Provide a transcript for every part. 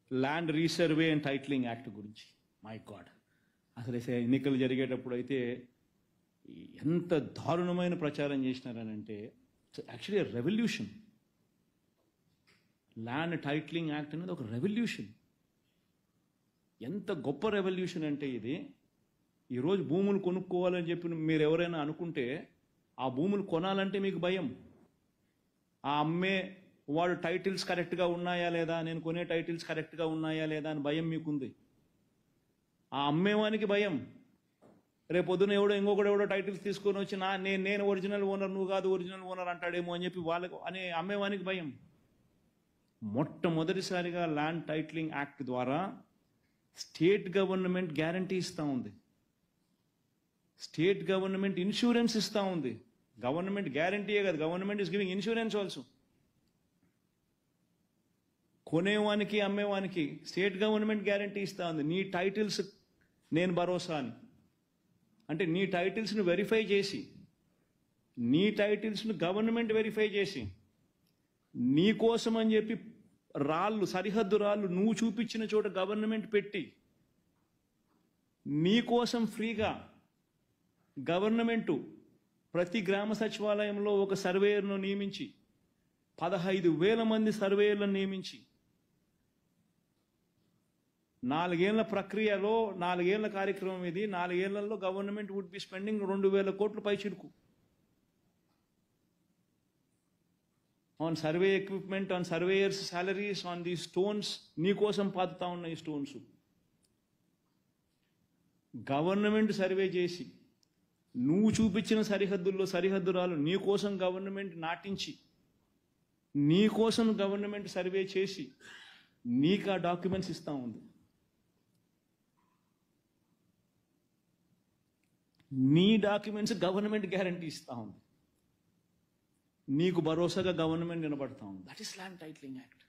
land resurvey and titling act గురించి my god అసలు అయితే ఎన్నికలు జరిగేటప్పుడు అయితే ఎంత దారుణమైన ప్రచారం చేసినారని అంటే actually revolution land titling act అనేది ఒక రెవల్యూషన్ ఎంత గొప్ప రెవల్యూషన్ అంటే ఇది ఈరోజు భూములు కొనుక్కోవాలని చెప్పి మీరు ఎవరైనా అనుకుంటే ఆ భూములు కొనాలంటే మీకు భయం ఆ అమ్మే వాడు టైటిల్స్ కరెక్ట్గా ఉన్నాయా లేదా నేను కొనే టైటిల్స్ కరెక్ట్గా ఉన్నాయా లేదా అని భయం మీకుంది ఆ అమ్మేవానికి భయం రేపు పొద్దున ఎవడో ఇంకొకడు ఎవడో టైటిల్స్ తీసుకొని వచ్చి నా నేను నేను ఒరిజినల్ ఓనర్ నువ్వు కాదు ఒరిజినల్ ఓనర్ అంటాడేమో అని చెప్పి వాళ్ళకు అనే అమ్మేవానికి భయం మొట్టమొదటిసారిగా ల్యాండ్ టైటిలింగ్ యాక్ట్ ద్వారా స్టేట్ గవర్నమెంట్ గ్యారంటీ ఇస్తూ ఉంది స్టేట్ గవర్నమెంట్ ఇన్సూరెన్స్ ఇస్తూ ఉంది గవర్నమెంట్ గ్యారంటీయే కాదు government is giving insurance also కొనేవానికి అమ్మేవానికి స్టేట్ గవర్నమెంట్ గ్యారంటీ ఇస్తా ఉంది నీ టైటిల్స్ నేను భరోసా అని అంటే నీ టైటిల్స్ను వెరిఫై చేసి నీ టైటిల్స్ను గవర్నమెంట్ వెరిఫై చేసి నీ కోసం అని చెప్పి రాళ్ళు సరిహద్దు రాళ్ళు నువ్వు చూపించిన చోట గవర్నమెంట్ పెట్టి నీ కోసం ఫ్రీగా గవర్నమెంటు ప్రతి గ్రామ సచివాలయంలో ఒక సర్వేయర్ను నియమించి పదహైదు వేల మంది సర్వేయర్లను నియమించి నాలుగేళ్ల ప్రక్రియలో నాలుగేళ్ల కార్యక్రమం ఇది నాలుగేళ్లలో గవర్నమెంట్ వుడ్ బి స్పెండింగ్ రెండు వేల కోట్ల పై చిరుకు on survey equipment on surveyors salaries on the stones నీ కోసం పాతుతా ఉన్న ఈ స్టోన్స్ గవర్నమెంట్ సర్వే చేసి నువ్వు చూపించిన సరిహద్దుల్లో సరిహద్దురాలు నీ కోసం గవర్నమెంట్ నాటించి నీ కోసం గవర్నమెంట్ సర్వే చేసి నీకు ఆ డాక్యుమెంట్స్ ఇస్తా ఉంది నీ డాక్యుమెంట్స్ గవర్నమెంట్ గ్యారంటీ ఇస్తా ఉంది నీకు భరోసాగా గవర్నమెంట్ నిలబడతా ఉంది that is land titling act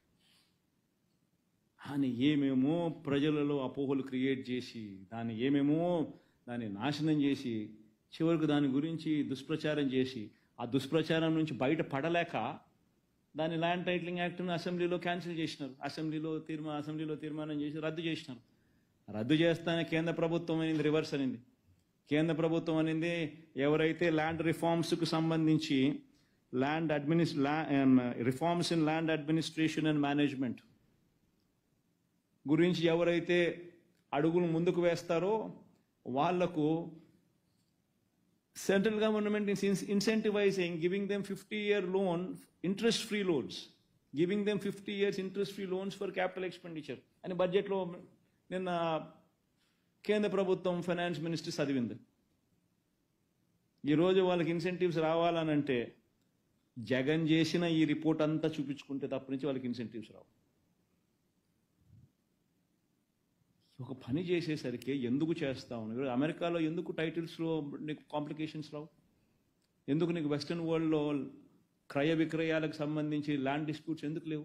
అని ఏమేమో ప్రజలలో అపోహలు క్రియేట్ చేసి దాన్ని ఏమేమో దాన్ని నాశనం చేసి చివరికి దాని గురించి దుష్ప్రచారం చేసి ఆ దుష్ప్రచారం నుంచి బయట పడలేక దాని ల్యాండ్ టైటిలింగ్ యాక్ట్ను అసెంబ్లీలో క్యాన్సిల్ చేసినారు అసెంబ్లీలో తీర్మా అసెంబ్లీలో తీర్మానం చేసి రద్దు చేసినారు రద్దు చేస్తానే కేంద్ర ప్రభుత్వం అనింది రివర్స్ అనింది కేంద్ర ప్రభుత్వం అనింది ఎవరైతే ల్యాండ్ రిఫార్మ్స్కు సంబంధించి ల్యాండ్ అడ్మినిస్ reforms in land administration and management గురించి ఎవరైతే అడుగులు ముందుకు వేస్తారో వాళ్లకు central government is incentivising giving them fifty year loan interest free loans giving them fifty years interest free loans for capital expenditure అని బడ్జెట్లో నిన్న కేంద్ర ప్రభుత్వం ఫైనాన్స్ మినిస్టర్ చదివింది ఈరోజు వాళ్ళకి ఇన్సెంటివ్స్ రావాలనంటే జగన్ చేసిన ఈ రిపోర్ట్ అంతా చూపించుకుంటే తప్ప నుంచి వాళ్ళకి ఇన్సెంటివ్స్ రావు ఒక పని చేసేసరికి ఎందుకు చేస్తావు ఇప్పుడు అమెరికాలో ఎందుకు టైటిల్స్లో నీకు కాంప్లికేషన్స్ రావు ఎందుకు నీకు వెస్ట్రన్ వరల్డ్లో క్రయ విక్రయాలకు సంబంధించి ల్యాండ్ డిస్ప్యూట్స్ ఎందుకు లేవు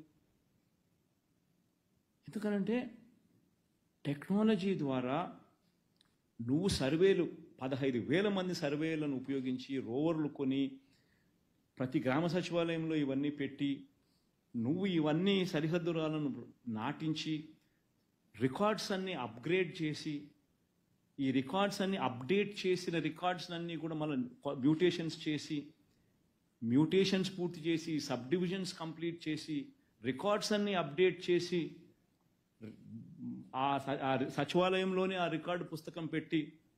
ఎందుకనంటే టెక్నాలజీ ద్వారా నువ్వు సర్వేలు పదహైదు వేల మంది సర్వేలను ఉపయోగించి రోవర్లు కొని ప్రతి గ్రామ సచివాలయంలో ఇవన్నీ పెట్టి నువ్వు ఇవన్నీ సరిహద్దురాలను నాటించి రికార్డ్స్ అన్ని అప్గ్రేడ్ చేసి ఈ రికార్డ్స్ అన్ని అప్డేట్ చేసిన రికార్డ్స్ అన్ని కూడా మళ్ళీ మ్యూటేషన్స్ చేసి మ్యూటేషన్స్ పూర్తి చేసి సబ్ డివిజన్స్ కంప్లీట్ చేసి రికార్డ్స్ అన్ని అప్డేట్ చేసి ఆ స- ఆ సచివాలయంలోనే ఆ రికార్డు పుస్తకం పెట్టి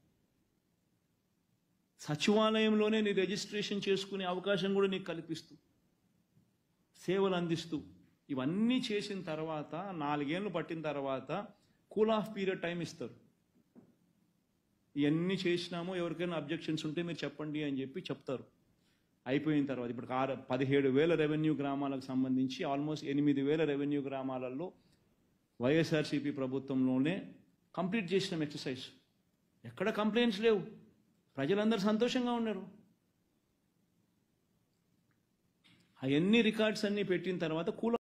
సచివాలయంలోనే నీ రిజిస్ట్రేషన్ చేసుకునే అవకాశం కూడా నీకు కల్పిస్తూ సేవలు అందిస్తూ ఇవన్నీ చేసిన తర్వాత నాలుగేళ్ళు పట్టిన తర్వాత కూల్ ఆఫ్ పీరియడ్ టైం ఇస్తారు ఇవన్నీ చేసినామో ఎవరికైనా అబ్జెక్షన్స్ ఉంటే మీరు చెప్పండి అని చెప్పి చెప్తారు అయిపోయిన తర్వాత ఇప్పుడు ఆరు పదిహేడు వేల రెవెన్యూ గ్రామాలకు సంబంధించి ఆల్మోస్ట్ ఎనిమిది వేల రెవెన్యూ గ్రామాలలో వైఎస్ఆర్సీపీ ప్రభుత్వంలోనే కంప్లీట్ చేసినాం ఎక్సర్సైజ్ ఎక్కడ కంప్లైంట్స్ లేవు ప్రజలందరూ సంతోషంగా ఉన్నారు అవన్నీ రికార్డ్స్ అన్నీ పెట్టిన తర్వాత కూల